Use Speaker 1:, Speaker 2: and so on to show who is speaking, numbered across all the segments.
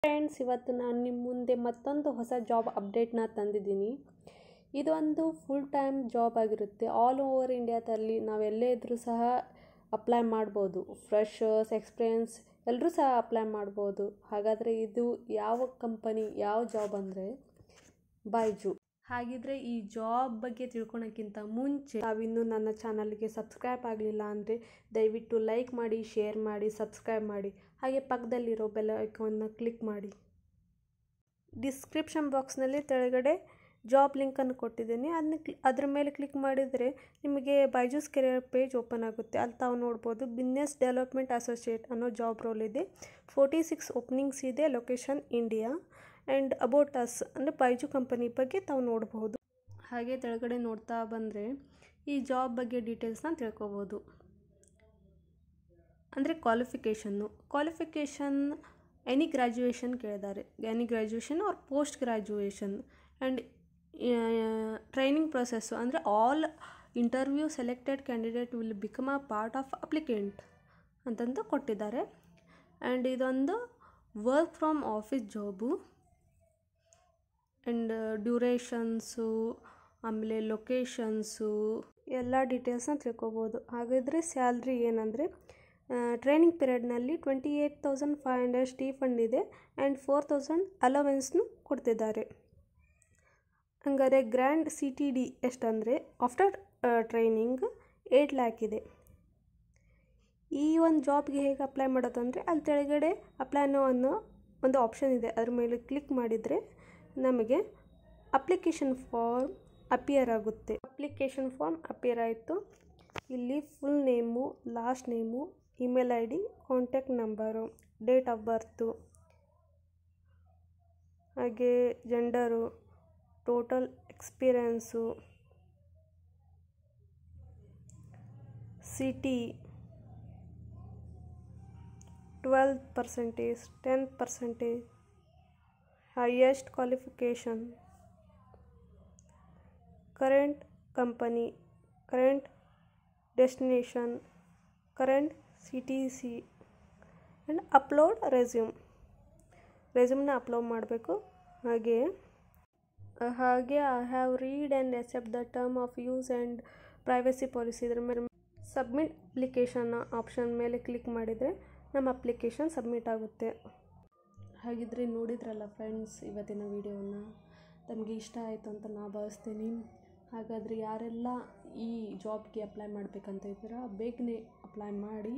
Speaker 1: friends ಇವತ್ತು ನಾನು ನಿಮ್ಮ ಮುಂದೆ ಮತ್ತೊಂದು ಹೊಸ ಜಾಬ್ ಅಪ್ಡೇಟ್ನ ತಂದಿದ್ದೀನಿ ಇದೊಂದು ಫುಲ್ ಟೈಮ್ ಜಾಬ್ ಆಗಿರುತ್ತೆ ಆಲ್ ಓವರ್ ಇಂಡಿಯಾದಲ್ಲಿ ನಾವು ಎಲ್ಲೇ ಇದ್ದರೂ ಸಹ ಅಪ್ಲೈ ಮಾಡ್ಬೋದು ಫ್ರೆಶರ್ಸ್ ಎಕ್ಸ್ಪೀರಿಯನ್ಸ್ ಎಲ್ಲರೂ ಸಹ ಅಪ್ಲೈ ಮಾಡ್ಬೋದು ಹಾಗಾದರೆ ಇದು ಯಾವ ಕಂಪನಿ ಯಾವ ಜಾಬ್ ಅಂದರೆ ಬೈಜು ಹಾಗಿದ್ರೆ ಈ ಜಾಬ್ ಬಗ್ಗೆ ತಿಳ್ಕೊಳಕ್ಕಿಂತ ಮುಂಚೆ ನಾವಿನ್ನೂ ನನ್ನ ಚಾನಲ್ಗೆ ಸಬ್ಸ್ಕ್ರೈಬ್ ಆಗಲಿಲ್ಲ ಅಂದರೆ ದಯವಿಟ್ಟು ಲೈಕ್ ಮಾಡಿ ಶೇರ್ ಮಾಡಿ ಸಬ್ಸ್ಕ್ರೈಬ್ ಮಾಡಿ ಹಾಗೆ ಪಕ್ಕದಲ್ಲಿರೋ ಬೆಲ್ ಐಕಾನ್ನ ಕ್ಲಿಕ್ ಮಾಡಿ ಡಿಸ್ಕ್ರಿಪ್ಷನ್ ಬಾಕ್ಸ್ನಲ್ಲಿ ಕೆಳಗಡೆ ಜಾಬ್ ಲಿಂಕನ್ನು ಕೊಟ್ಟಿದ್ದೀನಿ ಅದನ್ನ ಕ್ಲಿ ಅದ್ರ ಮೇಲೆ ಕ್ಲಿಕ್ ಮಾಡಿದರೆ ನಿಮಗೆ ಬೈಜೂಸ್ ಕೆರಿಯರ್ ಪೇಜ್ ಓಪನ್ ಆಗುತ್ತೆ ಅಲ್ಲಿ ತಾವು ನೋಡ್ಬೋದು ಬಿಸ್ನೆಸ್ ಡೆವಲಪ್ಮೆಂಟ್ ಅಸೋಸಿಯೇಟ್ ಅನ್ನೋ ಜಾಬ್ ರೋಲ್ ಇದೆ ಫೋರ್ಟಿ ಸಿಕ್ಸ್ ಓಪನಿಂಗ್ಸ್ ಇದೆ location India and about us ಅಂದರೆ ಬೈಜು ಕಂಪನಿ ಬಗ್ಗೆ ತಾವು ನೋಡ್ಬೋದು ಹಾಗೆ ಕೆಳಗಡೆ ನೋಡ್ತಾ ಬಂದರೆ ಈ ಜಾಬ್ ಬಗ್ಗೆ ಡೀಟೇಲ್ಸ್ನ ತಿಳ್ಕೊಬೋದು ಅಂದರೆ ಕ್ವಾಲಿಫಿಕೇಷನ್ನು ಕ್ವಾಲಿಫಿಕೇಷನ್ ಎನಿ ಗ್ರ್ಯಾಜುಯೇಷನ್ ಕೇಳಿದ್ದಾರೆ any graduation or post graduation and training process ಅಂದರೆ all interview selected candidate will become a part of applicant ಅಂತಂದು ಕೊಟ್ಟಿದ್ದಾರೆ ಆ್ಯಂಡ್ ಇದೊಂದು work from office job and durations ಆಮೇಲೆ ಲೊಕೇಶನ್ಸು ಎಲ್ಲ ಡೀಟೇಲ್ಸ್ನ ತಿಳ್ಕೊಬೋದು ಹಾಗಾದರೆ ಸ್ಯಾಲ್ರಿ ಏನಂದರೆ ಟ್ರೈನಿಂಗ್ ಪೀರಿಯಡ್ನಲ್ಲಿ twenty eight thousand five hundred stipend ಇದೆ ಆ್ಯಂಡ್ ಫೋರ್ ತೌಸಂಡ್ ಅಲವೆನ್ಸ್ನು ಕೊಡ್ತಿದ್ದಾರೆ ಹಂಗಾರೆ ಗ್ರ್ಯಾಂಡ್ ಸಿ ಟಿ ಡಿ ಎಷ್ಟಂದರೆ ಆಫ್ಟರ್ ಟ್ರೈನಿಂಗ್ ಏಯ್ಟ್ ಲ್ಯಾಕ್ ಇದೆ ಈ ಒಂದು ಜಾಬ್ಗೆ ಹೇಗೆ ಅಪ್ಲೈ ಮಾಡೋದಂದರೆ ಅಲ್ಲಿ ಕೆಳಗಡೆ ಅಪ್ಲೈ ಅನ್ನೋ ಅನ್ನೋ ಒಂದು ಆಪ್ಷನ್ ಇದೆ ಅದ್ರ ಮೇಲೆ ಕ್ಲಿಕ್ ಮಾಡಿದರೆ ನಮಗೆ ಅಪ್ಲಿಕೇಶನ್ ಫಾರ್ಮ್ ಅಪಿಯರ್ ಆಗುತ್ತೆ ಅಪ್ಲಿಕೇಶನ್ ಫಾರ್ಮ್ ಅಪಿಯರ್ ಆಯಿತು ಇಲ್ಲಿ full name last name email I D contact number date of birth ಹಾಗೆ gender total experience city twelve percentage tenth percentage highest qualification current company current destination current ctc and upload resume ರೆಸ್ಯೂಮ್ನ upload ಮಾಡಬೇಕು ಹಾಗೆ ಹಾಗೆ I have read and accept the term of use and privacy policy ಇದ್ರ ಮೇಲೆ submit application option ಮೇಲೆ click ಮಾಡಿದರೆ ನಮ್ಮ application submit ಆಗುತ್ತೆ ಹಾಗಿದ್ರೆ ನೋಡಿದ್ರಲ್ಲ ಫ್ರೆಂಡ್ಸ್ ಇವತ್ತಿನ ವಿಡಿಯೋನ ತಮಗೆ ಇಷ್ಟ ಆಯಿತು ಅಂತ ನಾ ಭಾವಿಸ್ತೀನಿ ಹಾಗಾದರೆ ಯಾರೆಲ್ಲ ಈ ಜಾಬ್ಗೆ ಅಪ್ಲೈ ಮಾಡಬೇಕಂತ ಇದ್ದೀರಾ ಬೇಗನೆ ಅಪ್ಲೈ ಮಾಡಿ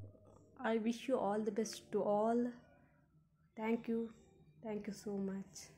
Speaker 1: I wish you all the best to all thank you thank you so much